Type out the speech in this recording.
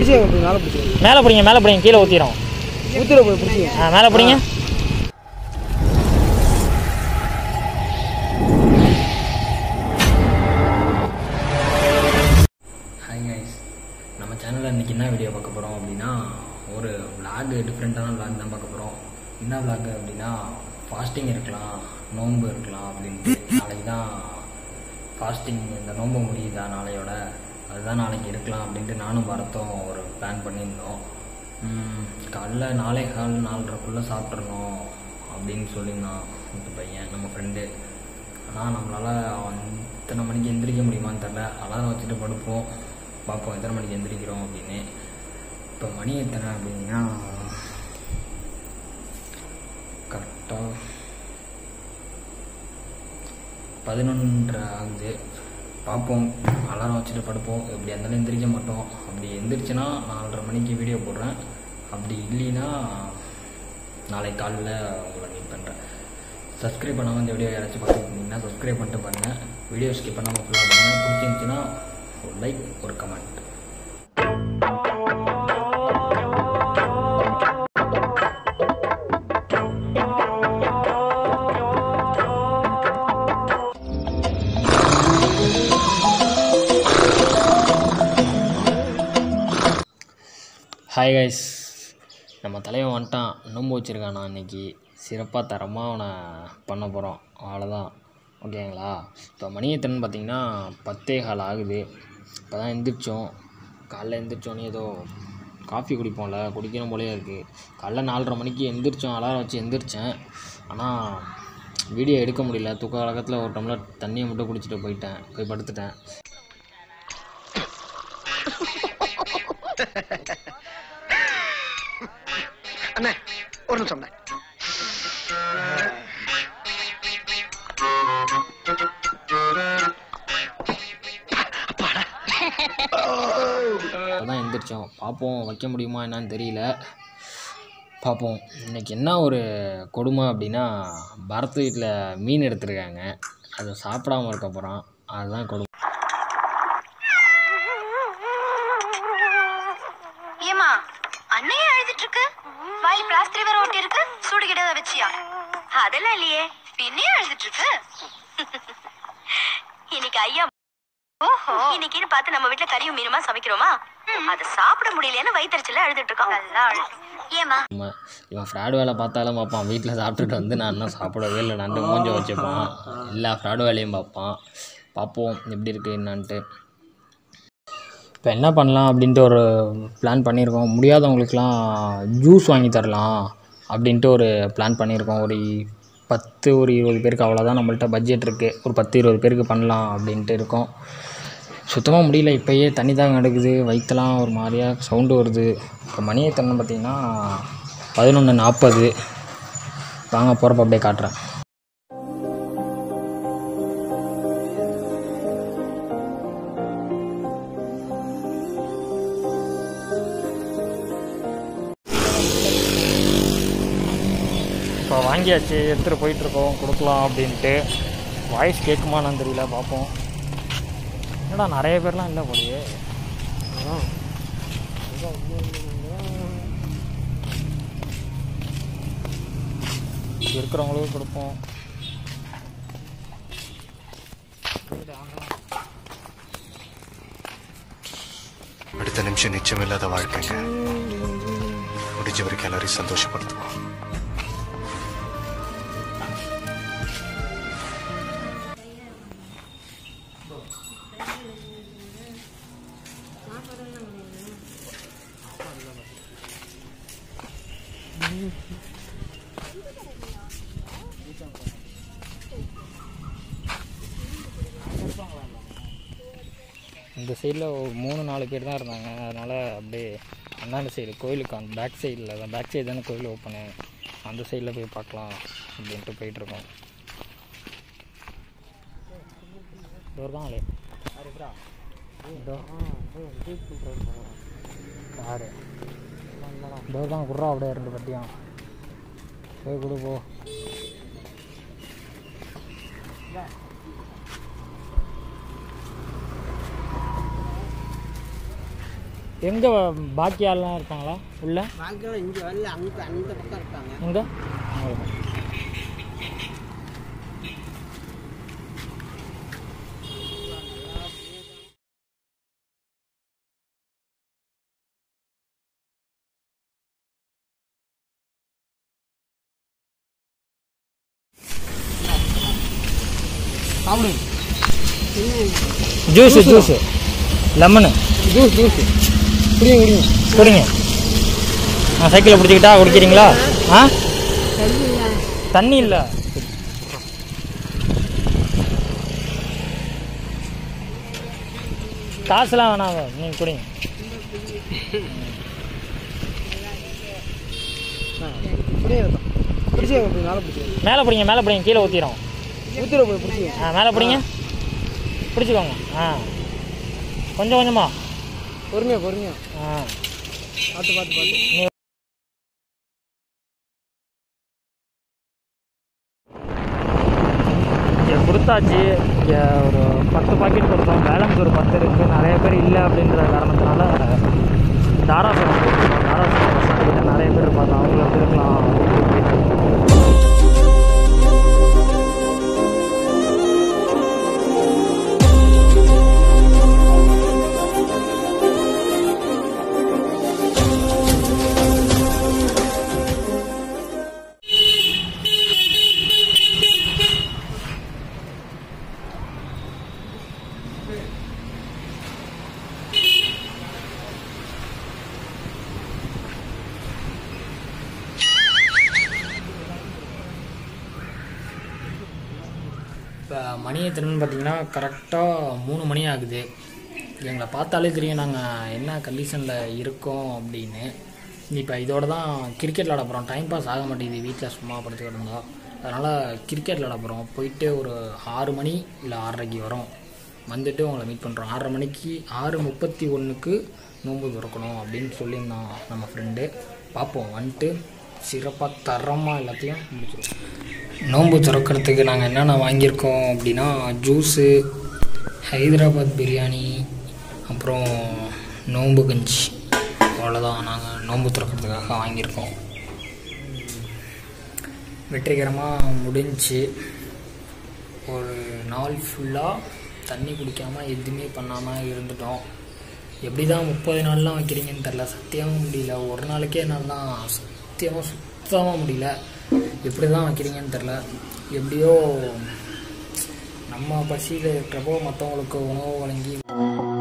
பிடிச்சி மேலே பிடிச்சி மேலே பிடிங்க மேலே பிடிங்க கீழே ஊற்றிடும் ஊற்றிட போய் பிடிச்சி ஆ மேலே பிடிங்க ஹாய் கைஸ் நம்ம சேனலில் இன்றைக்கி என்ன வீடியோ பார்க்க போகிறோம் அப்படின்னா ஒரு vlog டிஃப்ரெண்ட்டான vlog தான் பார்க்க போகிறோம் என்ன vlog அப்படின்னா ஃபாஸ்டிங் இருக்கலாம் நோன்பு இருக்கலாம் அப்படின்ட்டு நாளைக்கு தான் ஃபாஸ்டிங் இந்த நோன்பு முடியுதா நாளையோட அதுதான் நாளைக்கு இருக்கலாம் அப்படின்ட்டு நானும் பரத்தும் ஒரு பிளான் பண்ணியிருந்தோம் உம், காலைல நாளை கால் நாலரைக்குள்ளே சாப்பிட்றணும் அப்படின்னு சொல்லியிருந்தான் இந்த பையன் நம்ம ஃப்ரெண்டு ஆனால் நம்மளால் அவன் இத்தனை மணிக்கு எந்திரிக்க முடியுமான்னு தெரில அலாரம் வச்சுட்டு படுப்போம் பார்ப்போம் எத்தனை மணிக்கு எந்திரிக்கிறோம் அப்படின்னு இப்போ மணி எத்தனை அப்படின்னா கரெக்டாக பதினொன்றரை ஆகுது பார்ப்போம் அலாரம் வச்சுட்டு படுப்போம் எப்படி இருந்தாலும் எந்திரிக்க மாட்டோம் அப்படி எந்திரிச்சுன்னா நாலரை மணிக்கு வீடியோ போடுறேன் அப்படி இல்லைன்னா நாளைக்கு காலைல உங்களை மீட் பண்ணுறேன் சப்ஸ்கிரைப் பண்ணாமல் இந்த வீடியோ யாராச்சும் பார்த்துருந்தீங்கன்னா சப்ஸ்கிரைப் பண்ணிட்டு பாருங்கள் வீடியோ ஸ்கிப் பண்ணாமல் ஃபுல்லாக பாருங்கள் பிடிச்சிருந்துச்சின்னா ஒரு லைக் ஒரு கமெண்ட் ஹாய் கைஸ் நம்ம தலைவன் வந்துட்டான் நோம்பு வச்சுருக்கான் நான் இன்னைக்கு சிறப்பாக தரமாக அவனை பண்ண போகிறோம் அவ்வளோதான் ஓகேங்களா இப்போ மணி எத்தனைன்னு பார்த்தீங்கன்னா பத்தே கால் ஆகுது இப்போ தான் எந்திரிச்சோம் காலைல எந்திரிச்சோன்னே ஏதோ காஃபி குடிப்போம்ல குடிக்கணும் போலே இருக்குது காலைல நாலரை மணிக்கு எந்திரிச்சோம் அலாரம் வச்சு எந்திரிச்சேன் ஆனால் வீடியோ எடுக்க முடியல தூக்க கலக்கத்தில் ஒரு டம்ளர் தண்ணியை மட்டும் குடிச்சிட்டு போயிட்டேன் போய் படுத்துட்டேன் அண்ணே ஒரு நிமிஷம் அண்ணே அதான் எந்திரிச்சோம் பார்ப்போம் வைக்க முடியுமா என்னன்னு தெரியல பார்ப்போம் இன்னைக்கு என்ன ஒரு கொடுமை அப்படின்னா பரத் வீட்டில் மீன் எடுத்திருக்காங்க அதை சாப்பிடாம இருக்க போகிறான் அதுதான் கொடுமை ஏமா அண்ணையே அழுதுட்டு இருக்கு வாயில் பிளாஸ்டர் வேற ஒட்டி இருக்கு சூடு கிட்ட வச்சியா அதெல்லாம் இல்லையே பின்னே அழுதுட்டு இருக்கு இன்னைக்கு ஐயா ஓஹோ இன்னைக்குன்னு பார்த்து நம்ம வீட்ல கறியும் மீனுமா சமைக்கிறோமா அத சாப்பிட முடியலன்னு வயிற்றுல அழுதுட்டு இருக்கான் ஏமா நம்ம இவன் ஃப்ராட் வேலை பார்த்தாலும் பார்ப்பான் வீட்டில் சாப்பிட்டுட்டு வந்து நான் இன்னும் சாப்பிடவே இல்லை நண்டு மூஞ்ச வச்சுப்பான் எல்லா ஃப்ராட் வேலையும் பார்ப்பான் பார்ப்போம் எப்படி இருக்குது என்னான்ட்டு இப்போ என்ன பண்ணலாம் அப்படின்ட்டு ஒரு பிளான் பண்ணியிருக்கோம் முடியாதவங்களுக்குலாம் ஜூஸ் வாங்கி தரலாம் அப்படின்ட்டு ஒரு பிளான் பண்ணியிருக்கோம் ஒரு பத்து ஒரு இருபது பேருக்கு அவ்வளோதான் நம்மள்ட்ட பட்ஜெட் இருக்குது ஒரு பத்து இருபது பேருக்கு பண்ணலாம் அப்படின்ட்டு இருக்கோம் சுத்தமாக முடியல இப்போயே தண்ணி தான் நடக்குது வயிற்றெல்லாம் ஒரு மாதிரியாக சவுண்டு வருது இப்போ மணி எத்தனை பார்த்தீங்கன்னா பதினொன்று நாற்பது வாங்க போகிறப்ப அப்படியே காட்டுறேன் இப்போ வாங்கியாச்சு எடுத்துகிட்டு போயிட்டுருக்கோம் கொடுக்கலாம் அப்படின்ட்டு வாய்ஸ் கேட்குமான்னு தெரியல பார்ப்போம் என்னடா நிறைய பேர்லாம் இல்லை போலயே இருக்கிறவங்களுக்கு கொடுப்போம் அடுத்த நிமிஷம் நிச்சயமில்லாத வாழ்க்கைங்க முடிஞ்ச வரைக்கும் எல்லாரையும் சந்தோஷப்படுத்துவோம் இந்த சைடில் ஒரு மூணு நாலு பேர் தான் இருந்தாங்க அதனால் அப்படியே அந்தாண்ட சைடு கோயிலுக்கு அந்த பேக் சைடில் தான் பேக் சைடு தானே கோயில் ஓப்பனு அந்த சைடில் போய் பார்க்கலாம் அப்படின்ட்டு போயிட்டுருக்கோம் இருக்காங்களே யாரு இதோ தான் குர்ரா அப்படியே ரெண்டு பட்டியும் போய் கொடு போ எங்கே பாக்கி ஆள்லாம் இருக்காங்களா உள்ள பாக்கியெல்லாம் இங்கே வரல அங்கே அந்த பக்கம் இருக்காங்க எங்கே சாப்பிடுங்க juice juice lemon juice juice குடிங்க குடிங்க குடிங்க ஆ சைக்கிளை பிடிச்சிக்கிட்டா குடிக்கிறீங்களா ஆ தண்ணி இல்லை காசுலாம் வேணாம் நீங்கள் குடிங்க குடிங்க பிடிச்சி மேலே பிடிச்சி மேலே பிடிங்க மேலே பிடிங்க கீழே ஊற்றிடும் ஊற்றிட போய் பிடிச்சி ஆ மேலே பிடிங்க பிடிச்சிக்கோங்க ஆ கொஞ்சம் கொஞ்சமா பொறுமையா பொறுமையா ஆ பார்த்து பார்த்து பார்த்து இங்கே கொடுத்தாச்சு இங்கே ஒரு பத்து பாக்கெட் கொடுத்தோம் பேலன்ஸ் ஒரு பத்து இருக்குது நிறைய பேர் இல்லை அப்படின்ற காரணத்தினால தாராசுரம் கொடுத்தோம் தாராசுரம் பஸ் ஸ்டாண்டுக்கிட்ட நிறைய பேர் இருப்பாங்க அவங்கள திருக்கலாம் அப்படின்னு போயிட்டு இப்போ மணி எத்தனைன்னு பார்த்தீங்கன்னா கரெக்டாக மூணு மணி ஆகுது எங்களை பார்த்தாலே தெரியும் நாங்கள் என்ன கண்டிஷனில் இருக்கோம் அப்படின்னு இப்போ இதோட தான் கிரிக்கெட் விளாட போகிறோம் டைம் பாஸ் ஆக மாட்டேங்குது வீட்டில் சும்மா படுத்து கிடந்தா அதனால் கிரிக்கெட் விளாட போகிறோம் போயிட்டு ஒரு ஆறு மணி இல்லை ஆறரைக்கு வரோம் வந்துட்டு உங்களை மீட் பண்ணுறோம் ஆறரை மணிக்கு ஆறு முப்பத்தி ஒன்றுக்கு நோன்பு திறக்கணும் அப்படின்னு சொல்லியிருந்தான் நம்ம ஃப்ரெண்டு பார்ப்போம் வந்துட்டு சிறப்பாக தரமாக எல்லாத்தையும் முடிச்சிருவோம் நோன்பு திறக்கிறதுக்கு நாங்கள் என்னென்ன வாங்கியிருக்கோம் அப்படின்னா ஜூஸு ஹைதராபாத் பிரியாணி அப்புறம் நோன்பு கஞ்சி அவ்வளோதான் நாங்கள் நோன்பு திறக்கிறதுக்காக வாங்கியிருக்கோம் வெற்றிகரமாக முடிஞ்சு ஒரு நாள் ஃபுல்லாக தண்ணி குடிக்காமல் எதுவுமே பண்ணாமல் இருந்துட்டோம் எப்படி தான் முப்பது நாள்லாம் வைக்கிறீங்கன்னு தெரில சத்தியமாக முடியல ஒரு நாளைக்கே என்னாலாம் சத்தியமாக சுத்தமாக முடியல எப்படி தான் வைக்கிறீங்கன்னு தெரில எப்படியோ நம்ம பசியில் இருக்கிறப்போ மற்றவங்களுக்கு உணவு வழங்கி